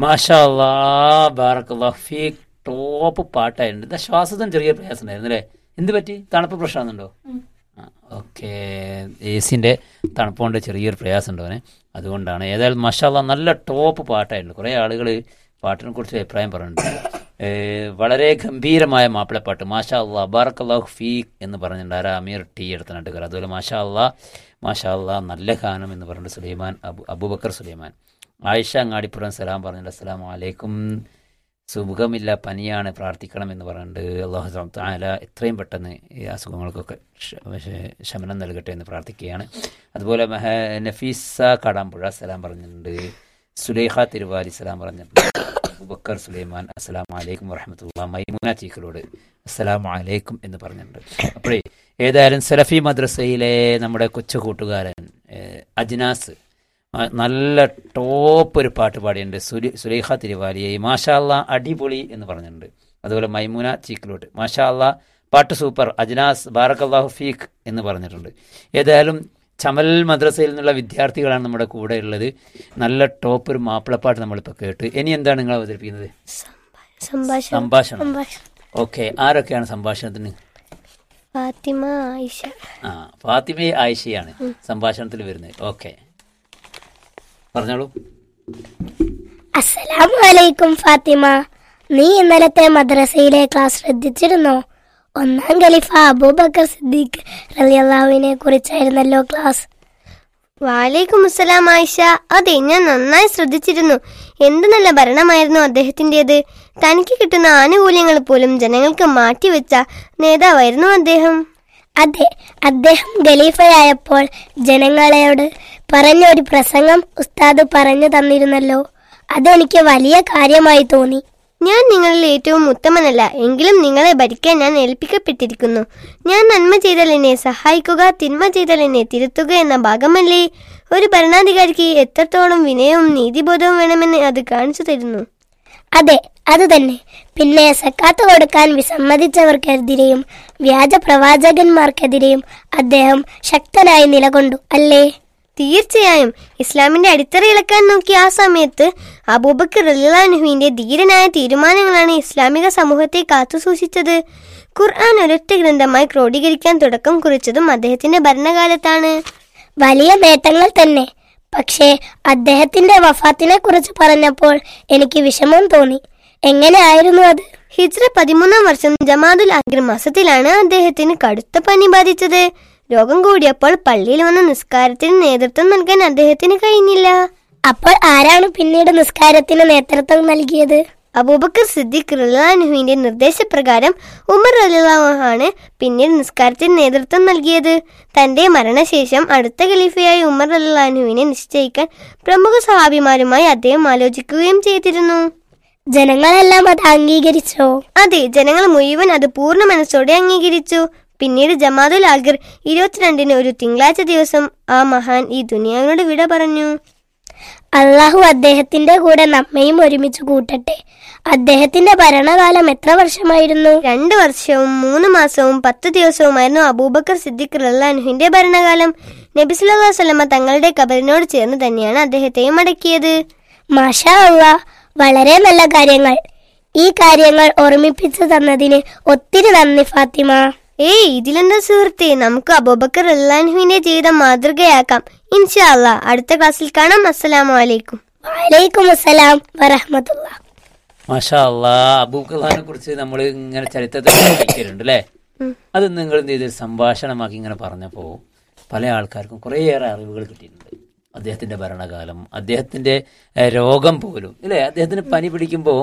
മാഷാ അല്ലാ ബാറക്കല്ലാഹു ഫീക് ടോപ്പ് പാട്ടായിട്ടുണ്ട് ഇതാ ശ്വാസത്തിന് ചെറിയ പ്രയാസം ഉണ്ടായിരുന്നു അല്ലേ എന്ത് പറ്റി തണുപ്പ് പ്രശ്നമാണെന്നുണ്ടോ ഓക്കെ എ സിൻ്റെ തണുപ്പ് കൊണ്ട് ചെറിയൊരു പ്രയാസം ഉണ്ടോ അവന് അതുകൊണ്ടാണ് ഏതായാലും മഷാല്ല നല്ല ടോപ്പ് പാട്ടായിട്ടുണ്ട് കുറേ ആളുകൾ പാട്ടിനെ കുറിച്ച് അഭിപ്രായം പറഞ്ഞിട്ടുണ്ട് ഏ, വളരെ ഗംഭീരമായ മാപ്പിളപ്പാട്ട് മാഷാ അള്ളാ ബാറക്കല്ലാഹു ഫീഖ് എന്ന് പറഞ്ഞിട്ടുണ്ട് ആരാ അമീർ ടി എടുത്ത നാട്ടുകാർ അതുപോലെ മാഷാ അള്ളാ മാഷാ അള്ളാ നല്ല ഗാനം എന്ന് പറഞ്ഞിട്ട് സുലൈമാൻ അബു അബൂബക്കർ സുലൈമാൻ ആയിഷ അങ്ങാടിപ്പുറം സലാം പറഞ്ഞിട്ടുണ്ട് അസ്സലാം വലൈക്കും സുഖമില്ല പനിയാണ് പ്രാർത്ഥിക്കണം എന്ന് പറഞ്ഞിട്ട് അള്ളാഹു താല എത്രയും പെട്ടെന്ന് ഈ അസുഖങ്ങൾക്കൊക്കെ ഷ- ശ- ശമനം നൽകട്ടെ എന്ന് പ്രാർത്ഥിക്കുകയാണ് അതുപോലെ മെഹ നഫീസ കാടാമ്പുഴ സലാം പറഞ്ഞിട്ടുണ്ട് സുലൈഖ തിരുവാലി സലാം പറഞ്ഞിട്ടുണ്ട് അബൂബക്കർ സുലൈമാൻ അസ്സലാം വലൈക്കും വറഹമത്തുള്ള മൈമൂന ചീക്കലോട് അസ്സലാം വലൈക്കും എന്ന് പറഞ്ഞിട്ടുണ്ട് അപ്പോഴേ ഏതായാലും സലഫി മദ്രസയിലെ നമ്മുടെ കൊച്ചു കൂട്ടുകാരൻ ഏഹ്, അജ്നാസ് ആ, നല്ല ടോപ്പ് ഒരു പാട്ട് പാടിയിട്ടുണ്ട് സുലി സുലൈഖ തിരുവാലിയെ മാഷാല്ല അടിപൊളി എന്ന് പറഞ്ഞിട്ടുണ്ട് അതുപോലെ മൈമുന ചീക്കിലോട്ട് മാഷാല്ല പാട്ട് സൂപ്പർ അജ്നാസ് ബാറക്കല്ലാഹു ഫീഖ് എന്ന് പറഞ്ഞിട്ടുണ്ട് ഏതായാലും ചമൽ മദ്രസയിൽ നിന്നുള്ള വിദ്യാർത്ഥികളാണ് നമ്മുടെ കൂടെ ഉള്ളത് നല്ല ടോപ്പ് ഒരു മാപ്പിളപ്പാട്ട് നമ്മളിപ്പോൾ കേട്ട് ഇനി എന്താണ് നിങ്ങൾ അവതരിപ്പിക്കുന്നത് സംഭാഷണം സംഭാഷണം സംഭാഷണം ഓക്കെ ആരൊക്കെയാണ് സംഭാഷണത്തിന് ഫാത്തിമ ആയിഷ ആ ഫാത്തിമ ആയിഷയാണ് സംഭാഷണത്തിൽ വരുന്നത് ഓക്കെ പറഞ്ഞോളൂ അസ്സലാമു അലൈക്കും ഫാത്തിമ നീ ഇന്നലത്തെ മദ്രസയിലെ ക്ലാസ് ശ്രദ്ധിച്ചിരുന്നോ ഒന്നാം ഖലീഫ അബൂബക്കർ സിദ്ദീഖ് റളിയല്ലാഹുവിനെ കുറിച്ചായിരുന്നല്ലോ ക്ലാസ് വാലേക്കും അസ്സലാം ആയിഷ അതെ ഞാൻ നന്നായി ശ്രദ്ധിച്ചിരുന്നു എന്ത് നല്ല ഭരണമായിരുന്നു അദ്ദേഹത്തിൻ്റെത് തനിക്ക് കിട്ടുന്ന ആനുകൂല്യങ്ങൾ പോലും ജനങ്ങൾക്ക് മാറ്റിവെച്ച നേതാവായിരുന്നു അദ്ദേഹം അതെ അദ്ദേഹം ഖലീഫയായപ്പോൾ ജനങ്ങളോട് പറഞ്ഞ ഒരു പ്രസംഗം ഉസ്താദ് പറഞ്ഞു തന്നിരുന്നല്ലോ അതെനിക്ക് വലിയ കാര്യമായി തോന്നി ഞാൻ നിങ്ങളിൽ ഏറ്റവും ഉത്തമനല്ല എങ്കിലും നിങ്ങളെ ഭരിക്കാൻ ഞാൻ ഏൽപ്പിക്കപ്പെട്ടിരിക്കുന്നു ഞാൻ നന്മ ചെയ്താൽ എന്നെ സഹായിക്കുക തിന്മ ചെയ്താൽ എന്നെ തിരുത്തുക എന്ന ഭാഗമല്ലേ ഒരു ഭരണാധികാരിക്ക് എത്രത്തോളം വിനയവും നീതിബോധവും വേണമെന്ന് അത് കാണിച്ചു തരുന്നു അതെ അത് തന്നെ പിന്നെ സക്കാത്ത് കൊടുക്കാൻ വിസമ്മതിച്ചവർക്കെതിരെയും വ്യാജ പ്രവാചകന്മാർക്കെതിരെയും അദ്ദേഹം ശക്തനായി നിലകൊണ്ടു അല്ലേ തീർച്ചയായും ഇസ്ലാമിന്റെ അടിത്തറ ഇളക്കാൻ നോക്കിയ ആ സമയത്ത് അബൂബക്കർ റലിലാനുഹുവിന്റെ ധീരനായ തീരുമാനങ്ങളാണ് ഇസ്ലാമിക സമൂഹത്തെ കാത്തുസൂക്ഷിച്ചത് ഖുർആൻ ഒരൊറ്റ ഗ്രന്ഥമായി ക്രോഡീകരിക്കാൻ തുടക്കം കുറിച്ചതും അദ്ദേഹത്തിന്റെ ഭരണകാലത്താണ് വലിയ നേട്ടങ്ങൾ തന്നെ പക്ഷേ അദ്ദേഹത്തിന്റെ വഫാത്തിനെ കുറിച്ച് പറഞ്ഞപ്പോൾ എനിക്ക് വിഷമം തോന്നി എങ്ങനെയായിരുന്നു അത് ഹിജ്ര പതിമൂന്നാം വർഷം ജമാദുൽ ആഖിർ മാസത്തിലാണ് അദ്ദേഹത്തിന് കടുത്ത പനി ബാധിച്ചത് രോഗം കൂടിയപ്പോൾ പള്ളിയിൽ വന്ന നിസ്കാരത്തിന് നേതൃത്വം നൽകാൻ അദ്ദേഹത്തിന് കഴിഞ്ഞില്ല അപ്പോൾ ആരാണ് പിന്നീട് നിസ്കാരത്തിന് നേതൃത്വം നൽകിയത് അബൂബക്കർ സിദ്ദീഖ് റലാനുഹുവിന്റെ നിർദ്ദേശപ്രകാരം ഉമർ റലിയാണ് പിന്നീട് നിസ്കാരത്തിന് നേതൃത്വം നൽകിയത് തന്റെ മരണശേഷം അടുത്ത ഖലീഫയായ ഉമർ റലാനുഹുവിനെ നിശ്ചയിക്കാൻ പ്രമുഖ സഹാബിമാരുമായി അദ്ദേഹം ആലോചിക്കുകയും ചെയ്തിരുന്നു ജനങ്ങളെല്ലാം അത് അംഗീകരിച്ചോ അതെ ജനങ്ങൾ മുഴുവൻ അത് പൂർണ്ണ മനസ്സോടെ അംഗീകരിച്ചു പിന്നീട് ജമാദുൽ ആഖിർ ഇരുപത്തിരണ്ടിന് ഒരു തിങ്കളാഴ്ച ദിവസം ആ മഹാൻ ഈ ദുനിയാവിനോട് വിട പറഞ്ഞു അള്ളാഹു അദ്ദേഹത്തിന്റെ കൂടെ നമ്മയും ഒരുമിച്ച് കൂട്ടട്ടെ അദ്ദേഹത്തിന്റെ ഭരണകാലം എത്ര വർഷമായിരുന്നു രണ്ട് വർഷവും മൂന്ന് മാസവും പത്ത് ദിവസവുമായിരുന്നു അബൂബക്കർ സിദ്ദിഖ് റല്ലാനുഹിന്റെ ഭരണകാലം നബി സല്ലല്ലാഹു അലൈഹി വസല്ലമ തങ്ങളുടെ കബറിനോട് ചേർന്ന് തന്നെയാണ് അദ്ദേഹത്തെയും അടക്കിയത് മാഷാ അള്ളാ വളരെ നല്ല കാര്യങ്ങൾ ഈ കാര്യങ്ങൾ ഓർമ്മിപ്പിച്ചു തന്നതിന് ഒത്തിരി നന്ദി ഫാത്തിമ ഏയ് ഇതിലെന്താ സുഹൃത്തെ നമുക്ക് അബൂബക്കർ റല്ലാനുഹിന്റെ ജീവിതം മാതൃകയാക്കാം ഇൻഷാ അല്ലാ അടുത്ത ക്ലാസ്സിൽ കാണാം അസ്സലാമു അലൈക്കും വലൈക്കും അസ്സലാം വറഹമത്തുള്ള മാഷാ അള്ളാ അബൂഖലാനെ കുറിച്ച് നമ്മൾ ഇങ്ങനെ ചരിത്രത്തിൽ പഠിക്കലുണ്ട് അല്ലേ അത് നിങ്ങൾ എന്ത് ചെയ്ത് സംഭാഷണമാക്കി ഇങ്ങനെ പറഞ്ഞപ്പോൾ പല ആൾക്കാർക്കും കുറേയേറെ അറിവുകൾ കിട്ടിയിട്ടുണ്ട് അദ്ദേഹത്തിന്റെ ഭരണകാലം അദ്ദേഹത്തിന്റെ ഏഹ്, രോഗം പോലും ഇല്ലേ അദ്ദേഹത്തിന് പനി പിടിക്കുമ്പോൾ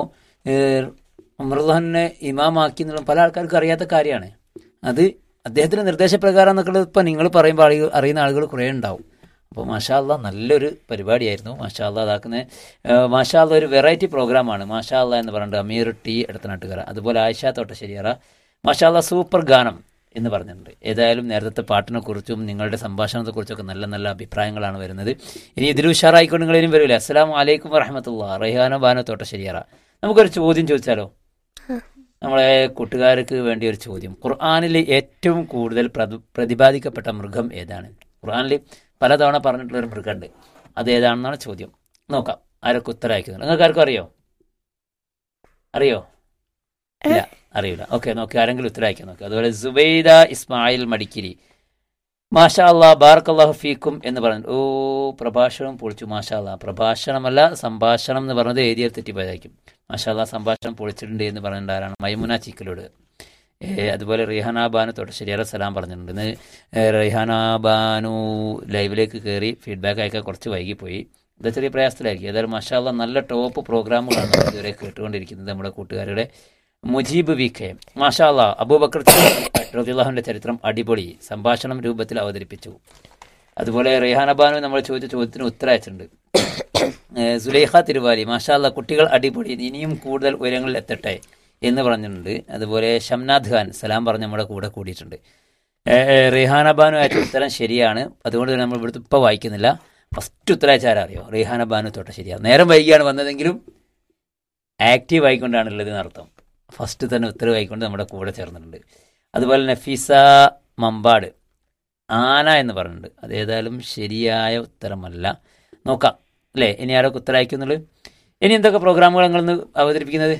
അമൃതാനെ ഇമാമാക്കി എന്നുള്ള പല ആൾക്കാർക്കും അറിയാത്ത കാര്യമാണ് അത് അദ്ദേഹത്തിന്റെ നിർദ്ദേശപ്രകാരം എന്നൊക്കെ ഇപ്പം നിങ്ങൾ പറയുമ്പോൾ ആളുകൾ അറിയുന്ന ആളുകൾ കുറേ ഉണ്ടാവും അപ്പോൾ മാഷാല്ല നല്ലൊരു പരിപാടിയായിരുന്നു മാഷാല്ല അതാക്കുന്ന മാഷാല്ല ഒരു വെറൈറ്റി പ്രോഗ്രാമാണ് മാഷാല്ല എന്ന് പറഞ്ഞിട്ട് അമീർ ടി എടുത്തനാട്ടുകാര അതുപോലെ ആയിഷ തോട്ടശ്ശേരിയറ മാഷാല്ല സൂപ്പർ ഗാനം എന്ന് പറഞ്ഞിട്ടുണ്ട് ഏതായാലും നേരത്തെ പാട്ടിനെ കുറിച്ചും നിങ്ങളുടെ സംഭാഷണത്തെക്കുറിച്ചൊക്കെ നല്ല നല്ല അഭിപ്രായങ്ങളാണ് വരുന്നത് ഇനി ഇതിൽ ഉഷാറായിക്കൊണ്ട് നിങ്ങൾ ഇനിയും വരില്ലേ അസ്സലാം വലൈക്കും വറഹമത്തുള്ള റഹിഹാനോ ബാനോ തോട്ടശ്ശേരിയറ നമുക്കൊരു ചോദ്യം ചോദിച്ചാലോ നമ്മളെ കൂട്ടുകാർക്ക് വേണ്ടി ഒരു ചോദ്യം ഖുർആാനിൽ ഏറ്റവും കൂടുതൽ പ്രതി- പ്രതിപാദിക്കപ്പെട്ട മൃഗം ഏതാണ് ഖുർആാനിൽ പലതവണ പറഞ്ഞിട്ടുള്ള ഒരു മൃഗമുണ്ട് അത് ഏതാണെന്നാണ് ചോദ്യം നോക്കാം ആരൊക്കെ ഉത്തരം അയക്കുന്നുണ്ട് നിങ്ങൾക്ക് ആർക്കും അറിയോ അറിയോ ഇല്ല അറിയില്ല ഓക്കെ നോക്കി ആരെങ്കിലും ഉത്തരം അയക്കാൻ നോക്കി അതുപോലെ സുബൈദ ഇസ്മായിൽ മടിക്കിരി മാഷാ അല്ലാ ബാർക്കല്ലാഹു ഫീക്കും എന്ന് പറഞ്ഞു ഓ പ്രഭാഷണം പൊളിച്ചു മാഷാ അല്ലാ പ്രഭാഷണമല്ല സംഭാഷണം എന്ന് പറഞ്ഞത് എഴുതിയ തെറ്റിപ്പോയതായിരിക്കും മാഷാ അല്ലാ സംഭാഷണം പൊളിച്ചിട്ടുണ്ട് എന്ന് പറഞ്ഞിട്ട് ആരാണ് മൈമുന ചിക്കലോട് ഏ, അതുപോലെ റിഹാന ബാനു തൊട്ടശ്ശേരിയാറെ സലാം പറഞ്ഞിട്ടുണ്ട് ഇന്ന് ഏ, റിഹാന ബാനു ലൈവിലേക്ക് കയറി ഫീഡ്ബാക്ക് അയക്കാൻ കുറച്ച് വൈകിപ്പോയി ഇത് ചെറിയ പ്രയാസത്തിലായിരിക്കും ഏതായാലും മാഷാ അല്ലാ നല്ല ടോപ്പ് പ്രോഗ്രാമുകളാണ് നമ്മൾ ഇതുവരെ കേട്ടുകൊണ്ടിരിക്കുന്നത് നമ്മുടെ കൂട്ടുകാരുടെ മുജീബ് വി കെ മാഷാ അല്ലാ അബൂബക്കർ റദിള്ളാഹുവിൻ്റെ ചരിത്രം അടിപൊളി സംഭാഷണം രൂപത്തിൽ അവതരിപ്പിച്ചു അതുപോലെ റിഹാന ബാനു നമ്മൾ ചോദിച്ച ചോദ്യത്തിന് ഉത്തരം അയച്ചിട്ടുണ്ട് ഏഹ് സുലൈഖ തിരുവാലി മാഷാ അല്ലാ കുട്ടികൾ അടിപൊളി ഇനിയും കൂടുതൽ ഉയരങ്ങളിൽ എത്തട്ടെ എന്ന് പറഞ്ഞിട്ടുണ്ട് അതുപോലെ ഷംനാഥ് ഖാൻ സലാം പറഞ്ഞ് നമ്മുടെ കൂടെ കൂടിയിട്ടുണ്ട് ഏഹ് ഏഹ് റിഹാന ബാനു അയച്ച ഉത്തരം ശരിയാണ് അതുകൊണ്ട് തന്നെ നമ്മൾ ഇവിടുത്തെ ഇപ്പോൾ വായിക്കുന്നില്ല ഫസ്റ്റ് ഉത്തരം അയച്ച ആരാ അറിയോ റിഹാന ബാനു തൊട്ട ശരിയാണ് നേരം വൈകിയാണ് വന്നതെങ്കിലും ആക്റ്റീവ് ആയിക്കൊണ്ടാണുള്ളത് എന്നർത്ഥം ഫസ്റ്റ് തന്നെ ഉത്തരവായിക്കൊണ്ട് നമ്മുടെ കൂടെ ചേർന്നിട്ടുണ്ട് അതുപോലെ നഫീസ മമ്പാട് ആന എന്ന് പറഞ്ഞിട്ടുണ്ട് അത് ഏതായാലും ശരിയായ ഉത്തരമല്ല നോക്കാം അല്ലേ ഇനി ആരൊക്കെ ഉത്തരം അയക്കുന്നുള്ളൂ ഇനി എന്തൊക്കെ പ്രോഗ്രാമുകൾ നിങ്ങളിന്ന് അവതരിപ്പിക്കുന്നത്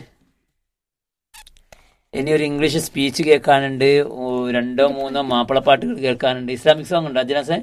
ഇനി ഒരു ഇംഗ്ലീഷ് സ്പീച്ച് കേൾക്കാനുണ്ട് ഓ, രണ്ടോ മൂന്നോ മാപ്പിളപ്പാട്ടുകൾ കേൾക്കാനുണ്ട് ഇസ്ലാമിക് സോങ് ഉണ്ട് അജിനാസെ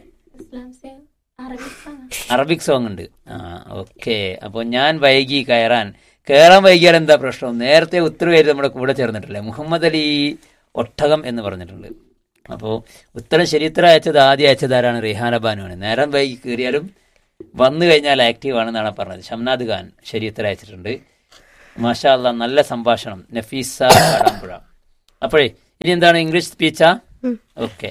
അറബിക് സോങ് ഉണ്ട് ആ ഓക്കെ അപ്പോൾ ഞാൻ വൈകി കയറാൻ കയറാൻ വൈകിയാൽ എന്താ പ്രശ്നം നേരത്തെ ഉത്തരവായിട്ട് നമ്മുടെ കൂടെ ചേർന്നിട്ടില്ലേ മുഹമ്മദ് അലി ഒട്ടകം എന്ന് പറഞ്ഞിട്ടുണ്ട് അപ്പോൾ ഉത്തരം ശരിയുത്തരം അയച്ചത് ആദ്യം അയച്ചത് ആരാണ് റിഹാന ബാനുവാണ് നേരം വൈകി കയറിയാലും വന്നു കഴിഞ്ഞാൽ ആക്റ്റീവ് ആണെന്നാണ് പറഞ്ഞത് ഷംനാദ് ഖാൻ ശരിയുത്തരം അയച്ചിട്ടുണ്ട് മാഷാ അല്ലാ നല്ല സംഭാഷണം നഫീസ കാടാമ്പുഴ അപ്പോഴേ ഇനി എന്താണ് ഇംഗ്ലീഷ് സ്പീച്ചാ ഓക്കെ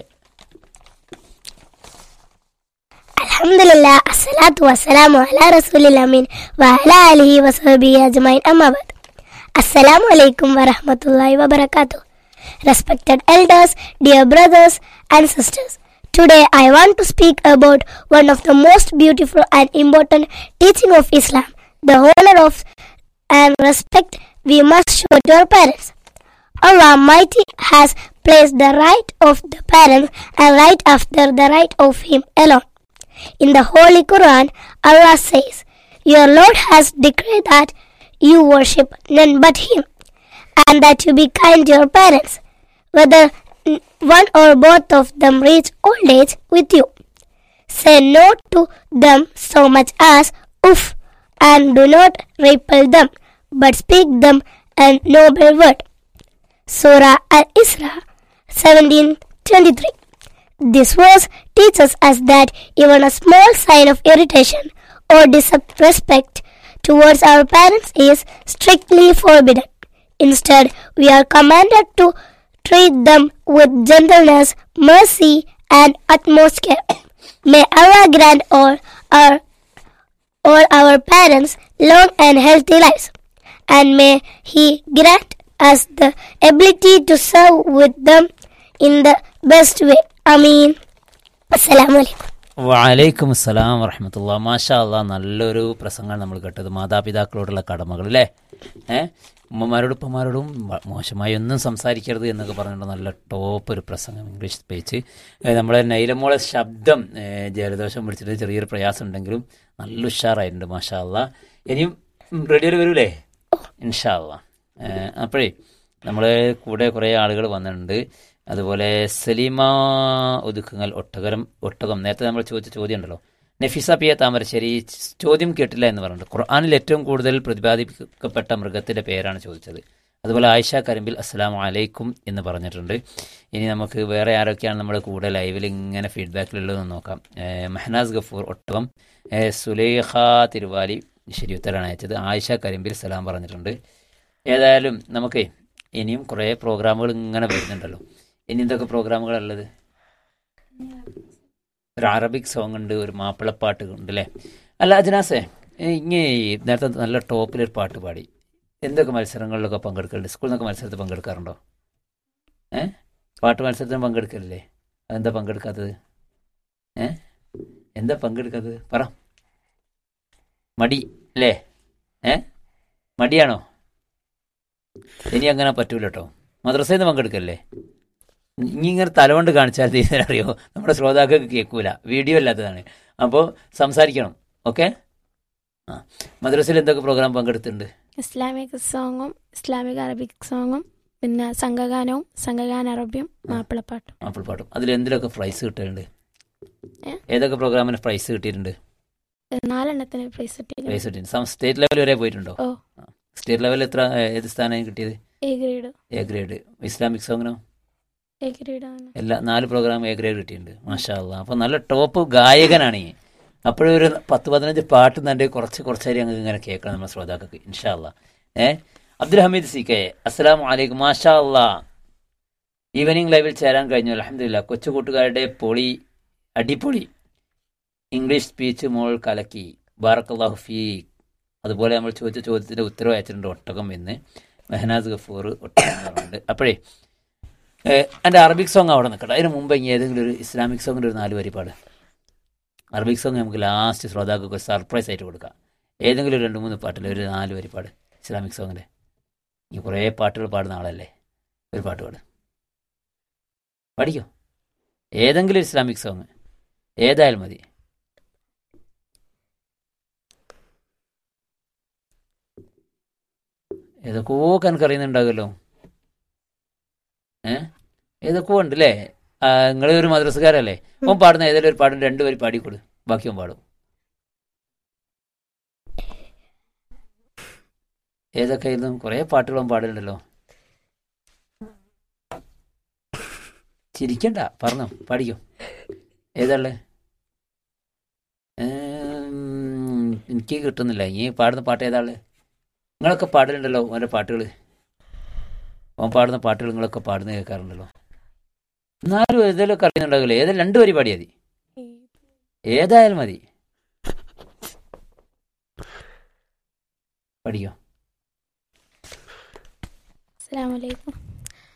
അൽഹംദുലില്ലാ അസ്സലാത്തു വസ്സലാമു അലാ റസൂലിൽ അമീൻ വഅലാ ആലിഹി വസഹബിഹി അജ്മഈൻ അമ്മാ ബഅദ് അസ്സലാമു അലൈക്കും വറഹ്മത്തുള്ളാഹി വബറകാതുഹു Respected elders, dear brothers and sisters, today I want to speak about one of the most beautiful and important teaching of Islam, the honor of and respect we must show to our parents. Allah Almighty has placed the right of the parents and right after the right of Him alone. In the Holy Quran, Allah says, Your Lord has decreed that you worship none but Him, and that you be kind to your parents, whether n- one or both of them reach old age with you. Say no to them so much as uff, and do not repel them, but speak them a noble word. Surah Al-Isra 1723. This verse teaches us that even a small sign of irritation or disrespect towards our parents is strictly forbidden. Instead, we are commanded to treat them with gentleness, mercy, and utmost care. May Allah grant all our all our parents long and healthy lives, and may He grant us the ability to serve with them in the best way. Ameen. Assalamu alaikum. വലൈക്കും അസ്സലാം വറഹമത്തുള്ള മാഷാ അല്ലാ നല്ലൊരു പ്രസംഗമാണ് നമ്മൾ കേട്ടത് മാതാപിതാക്കളോടുള്ള കടമകൾ അല്ലേ ഏഹ് ഉമ്മമാരോടും ഉപ്പമാരോടും വ- മോശമായി ഒന്നും സംസാരിക്കരുത് എന്നൊക്കെ പറഞ്ഞിട്ട് നല്ല ടോപ്പ് ഒരു പ്രസംഗം ഇംഗ്ലീഷ് സ്പീച്ച് ഏഹ് നമ്മുടെ നൈലമോളെ ശബ്ദം ഏഹ് ജലദോഷം പിടിച്ചിട്ട് ചെറിയൊരു പ്രയാസം ഉണ്ടെങ്കിലും നല്ല ഉഷാറായിട്ടുണ്ട് മാഷാ അല്ലാ ഇനിയും റെഡിയിൽ വരൂലേ ഇൻഷാ അല്ലാ ഏഹ് അപ്പോഴേ നമ്മളെ കൂടെ കുറേ ആളുകൾ വന്നിട്ടുണ്ട് അതുപോലെ സലീമ ഒതുക്കുങ്ങൽ ഒട്ടകരം ഒട്ടകം നേരത്തെ നമ്മൾ ചോദിച്ച ചോദ്യം ഉണ്ടല്ലോ നഫീസ പി എ താമരശ്ശേരി ചോദ്യം കേട്ടില്ല എന്ന് പറഞ്ഞിട്ട് ഖുർആാനിൽ ഏറ്റവും കൂടുതൽ പ്രതിപാദിക്കപ്പെട്ട മൃഗത്തിന്റെ പേരാണ് ചോദിച്ചത് അതുപോലെ ആയിഷ കരിമ്പിൽ അസ്സലാം അലൈക്കും എന്ന് പറഞ്ഞിട്ടുണ്ട് ഇനി നമുക്ക് വേറെ ആരൊക്കെയാണ് നമ്മുടെ കൂടെ ലൈവിൽ ഇങ്ങനെ ഫീഡ്ബാക്കിലുള്ളതെന്ന് നോക്കാം ഏഹ് മെഹനാസ് ഗഫൂർ ഒട്ടകം ഏഹ് സുലൈഖ തിരുവാലി ശരി ഉത്തരാണ് അയച്ചത് ആയിഷ കരിമ്പിൽ സലാം പറഞ്ഞിട്ടുണ്ട് ഏതായാലും നമുക്ക് ഇനിയും കുറേ പ്രോഗ്രാമുകൾ ഇങ്ങനെ വരുന്നുണ്ടല്ലോ ഇനി എന്തൊക്കെ പ്രോഗ്രാമുകളുള്ളത് ഒരു അറബിക് സോങ് ഉണ്ട് ഒരു മാപ്പിളപ്പാട്ട് ഉണ്ട് അല്ലേ അല്ല അജനാസേ ഇങ്ങനെ നേരത്തെ നല്ല ടോപ്പിലൊരു പാട്ട് പാടി എന്തൊക്കെ മത്സരങ്ങളിലൊക്കെ പങ്കെടുക്കലുണ്ട് സ്കൂളിൽ നിന്നൊക്കെ മത്സരത്തിൽ പങ്കെടുക്കാറുണ്ടോ ഏ പാട്ട് മത്സരത്തിന് പങ്കെടുക്കലില്ലേ അതെന്താ പങ്കെടുക്കാത്തത് ഏ എന്താ പങ്കെടുക്കാത്തത് പറ മടി അല്ലേ ഏ മടിയാണോ ഇനി അങ്ങനെ പറ്റൂല കേട്ടോ മദ്രസയിൽ നിന്ന് പങ്കെടുക്കല്ലേ ഇനി ഇങ്ങനെ തലകൊണ്ട് കാണിച്ചാൽ തീരെ അറിയോ നമ്മുടെ ശ്രോതാക്കൾക്ക് കേൾക്കൂല വീഡിയോ അല്ലാത്തതാണ് അപ്പോൾ സംസാരിക്കണം ഓക്കെ ആ മദ്രസയിൽ എന്തൊക്കെ പ്രോഗ്രാം പങ്കെടുത്തിട്ടുണ്ട് ഇസ്ലാമിക് സോങ്ങും ഇസ്ലാമിക് അറബിക് സോങ്ങും പിന്നെ സംഘഗാനവും സംഘഗാന അറബിയും മാപ്പിളപ്പാട്ടും മാപ്പിൾപ്പാട്ടും അതിൽ എന്തിലൊക്കെ പ്രൈസ് കിട്ടിയിട്ടുണ്ട് ഏ? ഏതൊക്കെ പ്രോഗ്രാമിന് പ്രൈസ് കിട്ടിയിട്ടുണ്ട് ഏ, നാലെണ്ണത്തിന് പ്രൈസ് കിട്ടിയില്ല പ്രൈസ് കിട്ടിയിട്ടുണ്ട് സ്റ്റേറ്റ് ലെവൽ വരെ പോയിട്ടുണ്ടോ ഓ സ്റ്റേറ്റ് ലെവലിൽ എത്ര ഏ, ഏത് സ്ഥാനമായി കിട്ടിയത് A grade A grade Islamic സോങ്ങിനോ എ ഗ്രേഡ് ആണ് എല്ലാ നാല് പ്രോഗ്രാം എ ഗ്രേഡ് കിട്ടിയിട്ടുണ്ട് മാഷാ അള്ളാ അപ്പോൾ നല്ല ടോപ്പ് ഗായകനാണ് ഈ അപ്പോഴൊരു പത്ത് പതിനഞ്ച് പാട്ട് തന്നെ കുറച്ച് കുറച്ചേരി അങ്ങ് ഇങ്ങനെ കേൾക്കണം നമ്മുടെ ശ്രോതാക്കൾക്ക് ഇൻഷാ അള്ളാ ഏ അബ്ദുൽ ഹമീദ് സി കെ അസ്സലാം വലൈക്കും മാഷാ അള്ളാ ഈവനിങ് ലൈവിൽ ചേരാൻ കഴിഞ്ഞു അലഹമില്ല കൊച്ചു കൂട്ടുകാരുടെ പൊളി അടിപൊളി ഇംഗ്ലീഷ് സ്പീച്ച് മോൾ കലക്കി ബാറക്കല്ലാഹു ഫീഖ് അതുപോലെ നമ്മൾ ചോദിച്ച ചോദ്യത്തിൻ്റെ ഉത്തരവ് അയച്ചിട്ടുണ്ട് ഒട്ടകം എന്ന് മെഹനാസ് ഗഫൂർ ഒട്ടകം എന്ന് പറഞ്ഞിട്ടുണ്ട് അപ്പോഴേ എൻ്റെ അറബിക് സോങ് അവിടെ നിൽക്കട്ടെ അതിന് മുമ്പ് ഇനി ഏതെങ്കിലും ഒരു ഇസ്ലാമിക് സോങ്ങിൻ്റെ ഒരു നാല് വരി പാട് അറബിക് സോങ് നമുക്ക് ലാസ്റ്റ് ശ്രോതാക്കൾക്ക് ഒരു സർപ്രൈസ് ആയിട്ട് കൊടുക്കാം ഏതെങ്കിലും ഒരു രണ്ട് മൂന്ന് പാട്ടിൽ ഒരു നാല് വരി പാട് ഇസ്ലാമിക് സോങ്ങിൻ്റെ ഈ കുറേ പാട്ടുകൾ പാടുന്ന ആളല്ലേ ഒരു പാട്ട് പാട് പഠിക്കോ ഏതെങ്കിലും ഒരു ഇസ്ലാമിക് സോങ് ഏതായാലും മതി ഏതൊക്കെയോ എനിക്കറിയുന്നുണ്ടാകുമല്ലോ ഏ ഏതൊക്കെയോ ഉണ്ട് അല്ലേ നിങ്ങൾ ഒരു മദ്രസക്കാരല്ലേ ഓൻ പാടുന്ന ഏതെങ്കിലും ഒരു പാടും രണ്ടുപേരും പാടിക്കൊടു ബാക്കി ഓൻ പാടും ഏതൊക്കെ ആയിരുന്നു കുറേ പാട്ടുകളും പാടലുണ്ടല്ലോ ചിരിക്കണ്ട പറഞ്ഞോ പാടിക്കോ ഏതാള് എനിക്ക് കിട്ടുന്നില്ല ഈ പാടുന്ന പാട്ട് ഏതാള് നിങ്ങളൊക്കെ പാടലുണ്ടല്ലോ ഓൻ്റെ പാട്ടുകൾ ഓൻ പാടുന്ന പാട്ടുകൾ നിങ്ങളൊക്കെ പാടുന്ന കേൾക്കാറുണ്ടല്ലോ എന്നാലും ഏതെങ്കിലുമൊക്കെ അറിയുന്നുണ്ടാകില്ലേ ഏതെങ്കിലും രണ്ട് വരി പാടിയാൽ മതി ഏതായാലും മതി പഠിക്കോ അസ്സലാമു അലൈക്കും